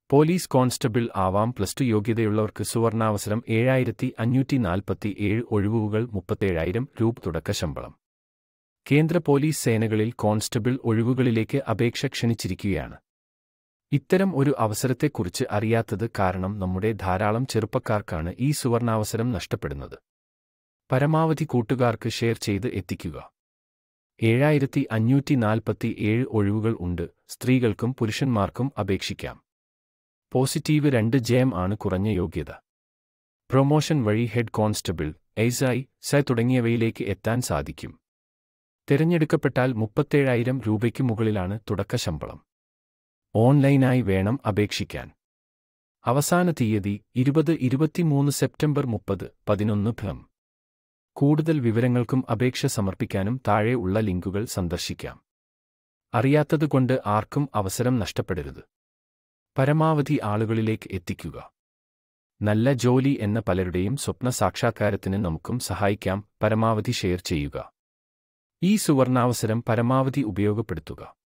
police constable ആവാം plus two യോഗ്യതയുള്ളവർക്ക് സുവർണാവസരം ഏഴായിരത്തി അഞ്ഞൂറ്റി നാൽപ്പത്തി ഏഴ് ഒഴിവുകൾ മുപ്പത്തേഴായിരം രൂപ തുടക്ക ശമ്പളം കേന്ദ്ര പോലീസ് സേനകളിൽ കോൺസ്റ്റബിൾ ഒഴിവുകളിലേക്ക് അപേക്ഷ ക്ഷണിച്ചിരിക്കുകയാണ് ഇത്തരം ഒരു അവസരത്തെക്കുറിച്ച് അറിയാത്തത് കാരണം നമ്മുടെ ധാരാളം ചെറുപ്പക്കാർക്കാണ് ഈ സുവർണാവസരം നഷ്ടപ്പെടുന്നത് പരമാവധി കൂട്ടുകാർക്ക് ഷെയർ ചെയ്ത് എത്തിക്കുക ഏഴായിരത്തി അഞ്ഞൂറ്റി നാൽപ്പത്തി ഏഴ് ഒഴിവുകൾ ഉണ്ട് സ്ത്രീകൾക്കും പുരുഷന്മാർക്കും അപേക്ഷിക്കാം പോസിറ്റീവ് രണ്ട് ജയം ആണ് കുറഞ്ഞ യോഗ്യത പ്രൊമോഷൻ വഴി ഹെഡ് കോൺസ്റ്റബിൾ എയ്സായി സ തുടങ്ങിയവയിലേക്ക് എത്താൻ സാധിക്കും തിരഞ്ഞെടുക്കപ്പെട്ടാൽ മുപ്പത്തേഴായിരം രൂപയ്ക്ക് മുകളിലാണ് തുടക്ക ശമ്പളം ഓൺലൈനായി വേണം അപേക്ഷിക്കാൻ അവസാന തീയതി ഇരുപത് ഇരുപത്തിമൂന്ന് സെപ്റ്റംബർ മുപ്പത് പതിനൊന്ന് ഭം കൂടുതൽ വിവരങ്ങൾക്കും അപേക്ഷ സമർപ്പിക്കാനും താഴെ ഉള്ള ലിങ്കുകൾ സന്ദർശിക്കാം അറിയാത്തതുകൊണ്ട് ആർക്കും അവസരം നഷ്ടപ്പെടരുത് പരമാവധി ആളുകളിലേക്ക് എത്തിക്കുക നല്ല ജോലി എന്ന പലരുടെയും സ്വപ്ന സാക്ഷാത്കാരത്തിന് നമുക്കും സഹായിക്കാം പരമാവധി ഷെയർ ചെയ്യുക ഈ സുവർണാവസരം പരമാവധി ഉപയോഗപ്പെടുത്തുക